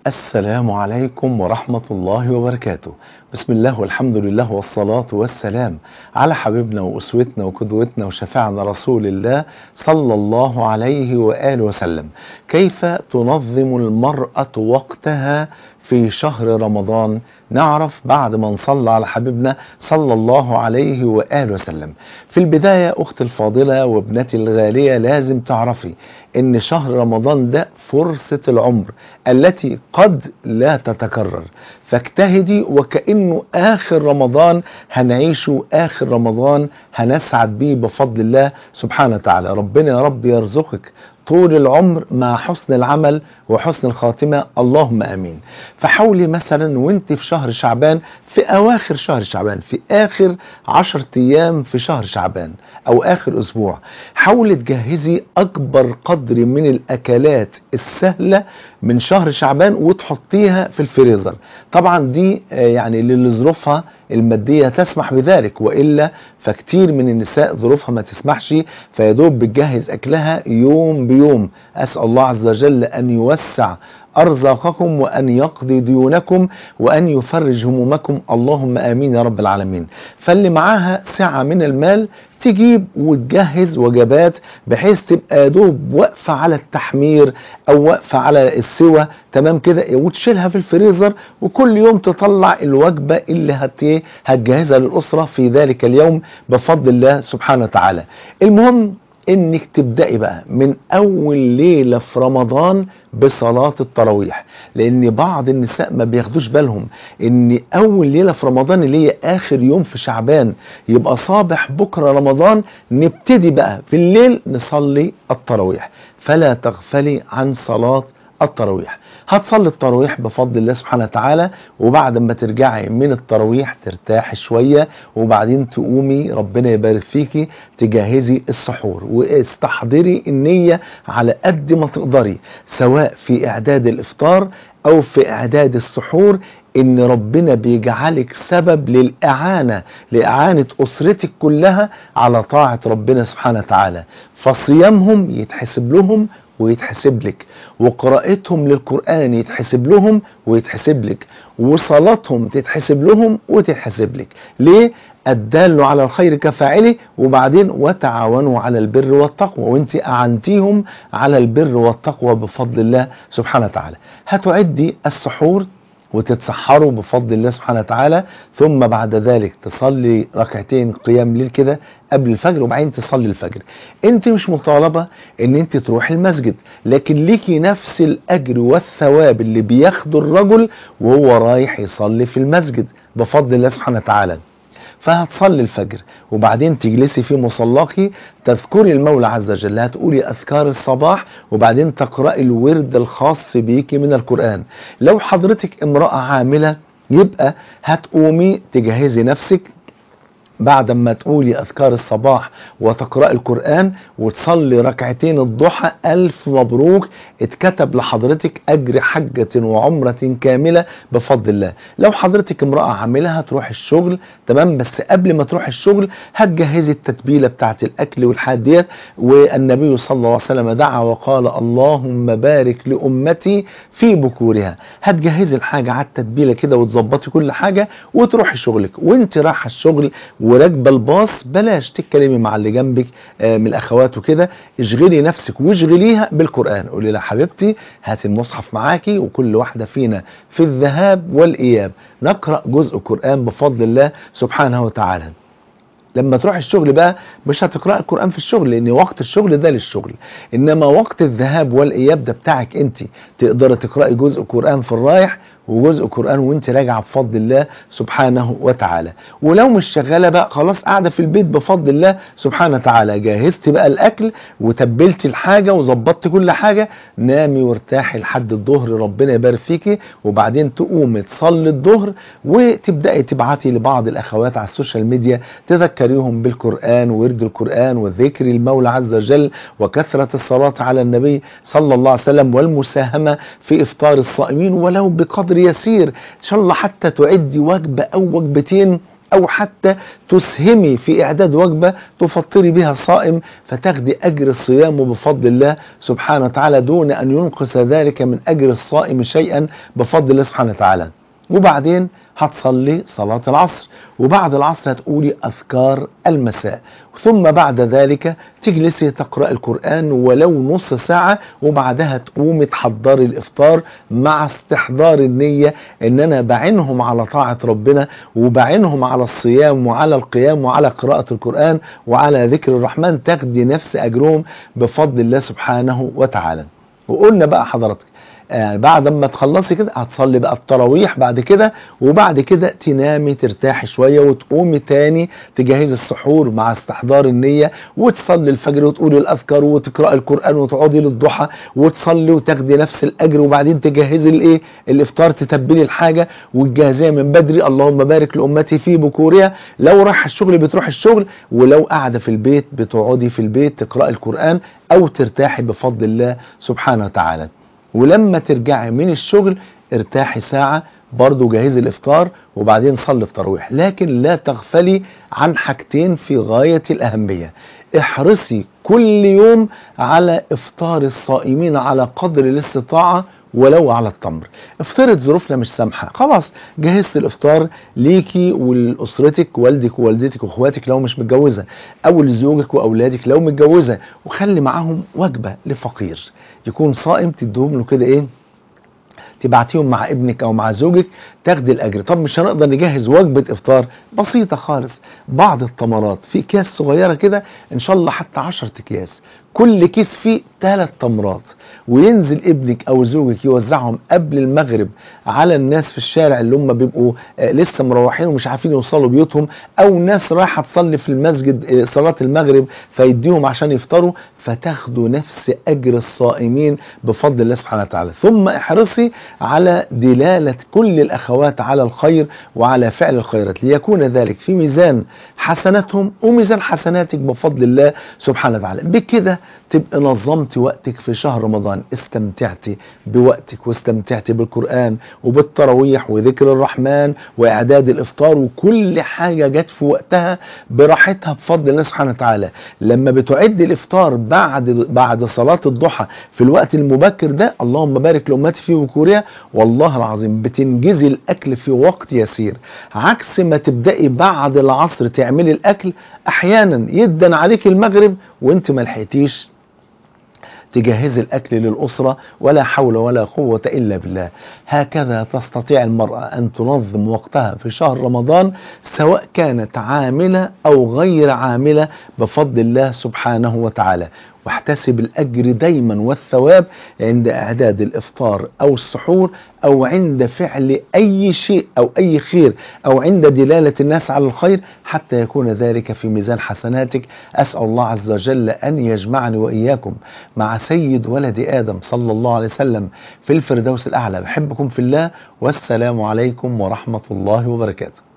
السلام عليكم ورحمة الله وبركاته بسم الله والحمد لله والصلاة والسلام على حبيبنا وأسوتنا وقدوتنا وشفاعنا رسول الله صلى الله عليه وآله وسلم كيف تنظم المرأة وقتها في شهر رمضان نعرف بعد ما نصلى على حبيبنا صلى الله عليه وآله وسلم في البداية أختي الفاضلة وابنتي الغالية لازم تعرفي ان شهر رمضان ده فرصة العمر التي قد لا تتكرر فاجتهدي وكأنه آخر رمضان هنعيشه آخر رمضان هنسعد بيه بفضل الله سبحانه وتعالى ربنا يا رب يرزقك طول العمر مع حسن العمل وحسن الخاتمة اللهم امين فحاولي مثلا وانت في شهر شعبان في اواخر شهر شعبان في اخر عشر ايام في شهر شعبان او اخر اسبوع حاولي تجهزي اكبر قدر من الاكلات السهلة من شهر شعبان وتحطيها في الفريزر طبعا دي يعني اللي ظروفها المادية تسمح بذلك وإلا فكتير من النساء ظروفها ما تسمحش فيدوب بتجهز أكلها يوم بيوم أسأل الله عز وجل أن يوسع أرزاقكم وأن يقضي ديونكم وأن يفرج همومكم اللهم آمين يا رب العالمين فاللي معاها سعة من المال تجيب وتجهز وجبات بحيث تبقى يا دوب واقفة على التحمير أو واقفة على السوى تمام كده وتشيلها في الفريزر وكل يوم تطلع الوجبة اللي هت هتجهزها للأسرة في ذلك اليوم بفضل الله سبحانه وتعالى المهم انك تبدأي بقى من اول ليلة في رمضان بصلاة التراويح لان بعض النساء ما بياخدوش بالهم ان اول ليلة في رمضان اللي هي اخر يوم في شعبان يبقى صابح بكرة رمضان نبتدي بقى في الليل نصلي التراويح فلا تغفلي عن صلاة التراويح هتصلي التراويح بفضل الله سبحانه وتعالى وبعد ما ترجعي من التراويح ترتاحي شوية وبعدين تقومي ربنا يبارك فيكي تجهزي السحور واستحضري النية على قد ما تقدري سواء في اعداد الافطار او في اعداد السحور ان ربنا بيجعلك سبب للاعانة لاعانة اسرتك كلها على طاعة ربنا سبحانه وتعالى فصيامهم يتحسب لهم ويتحسب لك وقراءتهم للقرآن يتحسب لهم ويتحسب لك وصلاتهم تتحسب لهم وتتحسب لك ليه؟ الدال على الخير كفاعله وبعدين وتعاونوا على البر والتقوى وانت اعنتيهم على البر والتقوى بفضل الله سبحانه وتعالى هتعدي السحور وتتسحروا بفضل الله سبحانه وتعالى ثم بعد ذلك تصلي ركعتين قيام ليل كده قبل الفجر وبعدين تصلي الفجر انت مش مطالبة ان انت تروح المسجد لكن ليكي نفس الاجر والثواب اللي بياخده الرجل وهو رايح يصلي في المسجد بفضل الله سبحانه وتعالى فهتصلي الفجر وبعدين تجلسي في مصلاكي تذكري المولى عز وجل هتقولي أذكار الصباح وبعدين تقرأي الورد الخاص بيكي من القرآن لو حضرتك امرأة عاملة يبقى هتقومي تجهزي نفسك بعد ما تقولي أذكار الصباح وتقرأ القرآن وتصلي ركعتين الضحى ألف مبروك اتكتب لحضرتك أجر حجة وعمرة كاملة بفضل الله لو حضرتك امرأة عاملة هتروح الشغل تمام بس قبل ما تروح الشغل هتجهزي التتبيلة بتاعت الأكل والحاجات ديت والنبي صلى الله عليه وسلم دعا وقال اللهم بارك لأمتي في بكورها هتجهزي الحاجة على التتبيلة كده وتظبطي كل حاجة وتروحي شغلك وانت رايحة الشغل وراكبه الباص بلاش تتكلمي مع اللي جنبك من الاخوات وكده اشغلي نفسك واشغليها بالقران قولي لها حبيبتي هات المصحف معاكي وكل واحده فينا في الذهاب والاياب نقرا جزء قران بفضل الله سبحانه وتعالى لما تروح الشغل بقى مش هتقرأ القرآن في الشغل لأن وقت الشغل ده للشغل إنما وقت الذهاب والإياب ده بتاعك أنت تقدر تقرأي جزء قرآن في الرايح وجزء قرآن وانت راجعه بفضل الله سبحانه وتعالى ولو مش شغالة بقى خلاص قاعدة في البيت بفضل الله سبحانه وتعالى جهزت بقى الأكل وتبلت الحاجة وظبطت كل حاجة نامي وارتاحي لحد الظهر ربنا يبارك فيكي وبعدين تقومي تصلي الظهر وتبدأي تبعتي لبعض الأخوات على السوشيال ميديا تذكريهم بالقرآن وورد القرآن وذكر المولى عز وجل وكثرة الصلاة على النبي صلى الله عليه وسلم والمساهمة في إفطار الصائمين ولو بقدر يسير ان شاء الله حتى تعدي وجبة او وجبتين أو حتى تسهمي في إعداد وجبة تفطري بها صائم فتاخدي أجر الصيام بفضل الله سبحانه وتعالى دون أن ينقص ذلك من أجر الصائم شيئا بفضل الله سبحانه وتعالى وبعدين هتصلي صلاة العصر وبعد العصر هتقولي أذكار المساء ثم بعد ذلك تجلسي تقرأ القرآن ولو نص ساعة وبعدها تقومي تحضري الإفطار مع استحضار النية إن أنا بعينهم على طاعة ربنا وبعينهم على الصيام وعلى القيام وعلى قراءة القرآن وعلى ذكر الرحمن تاخدي نفس أجرهم بفضل الله سبحانه وتعالى وقلنا بقى حضرتك يعني بعد ما تخلصي كده هتصلي بقى التراويح بعد كده وبعد كده تنامي ترتاحي شويه وتقومي تاني تجهزي السحور مع استحضار النيه وتصلي الفجر وتقولي الاذكار وتقراي القران وتقعدي للضحى وتصلي وتاخدي نفس الاجر وبعدين تجهزي الايه الافطار تتبلي الحاجه وتجهزيها من بدري اللهم بارك لامتي في بكورها لو راح الشغل بتروح الشغل ولو قاعده في البيت بتقعدي في البيت تقراي القران او ترتاحي بفضل الله سبحانه وتعالى ولما ترجعي من الشغل ارتاحي ساعة برضو جهزي الافطار وبعدين صلي التراويح لكن لا تغفلي عن حاجتين في غاية الأهمية احرصي كل يوم على افطار الصائمين على قدر الاستطاعة ولو على التمر افترض ظروفنا مش سامحه خلاص جهزت الافطار ليكي ولاسرتك والدك ووالدتك واخواتك لو مش متجوزه او لزوجك واولادك لو متجوزه وخلي معاهم وجبه لفقير يكون صائم تديهم له كده ايه تبعتيهم مع ابنك او مع زوجك تاخدي الاجر طب مش هنقدر نجهز وجبه افطار بسيطه خالص بعض التمرات في اكياس صغيره كده ان شاء الله حتى 10 اكياس كل كيس فيه ثلاث تمرات وينزل ابنك او زوجك يوزعهم قبل المغرب على الناس في الشارع اللي هم بيبقوا آه لسه مروحين ومش عارفين يوصلوا بيوتهم او ناس رايحه تصلي في المسجد آه صلاه المغرب فيديهم عشان يفطروا فتاخدوا نفس اجر الصائمين بفضل الله سبحانه وتعالى ثم احرصي على دلاله كل الاخوات على الخير وعلى فعل الخيرات ليكون ذلك في ميزان حسناتهم وميزان حسناتك بفضل الله سبحانه وتعالى بكده تبقى نظمت وقتك في شهر رمضان استمتعتي بوقتك واستمتعتي بالقرآن وبالتراويح وذكر الرحمن وإعداد الإفطار وكل حاجة جت في وقتها براحتها بفضل الله سبحانه وتعالى لما بتعد الإفطار بعد بعد صلاة الضحى في الوقت المبكر ده اللهم بارك لأمتي في بكورها والله العظيم بتنجزي الأكل في وقت يسير عكس ما تبدأي بعد العصر تعملي الأكل أحيانا يدن عليك المغرب وانت ما لحقتيش تجهز الأكل للأسرة ولا حول ولا قوة إلا بالله هكذا تستطيع المرأة أن تنظم وقتها في شهر رمضان سواء كانت عاملة أو غير عاملة بفضل الله سبحانه وتعالى واحتسب الأجر دايما والثواب عند إعداد الإفطار أو السحور أو عند فعل أي شيء أو أي خير أو عند دلالة الناس على الخير حتى يكون ذلك في ميزان حسناتك أسأل الله عز وجل أن يجمعني وإياكم مع سيد ولد آدم صلى الله عليه وسلم في الفردوس الأعلى بحبكم في الله والسلام عليكم ورحمة الله وبركاته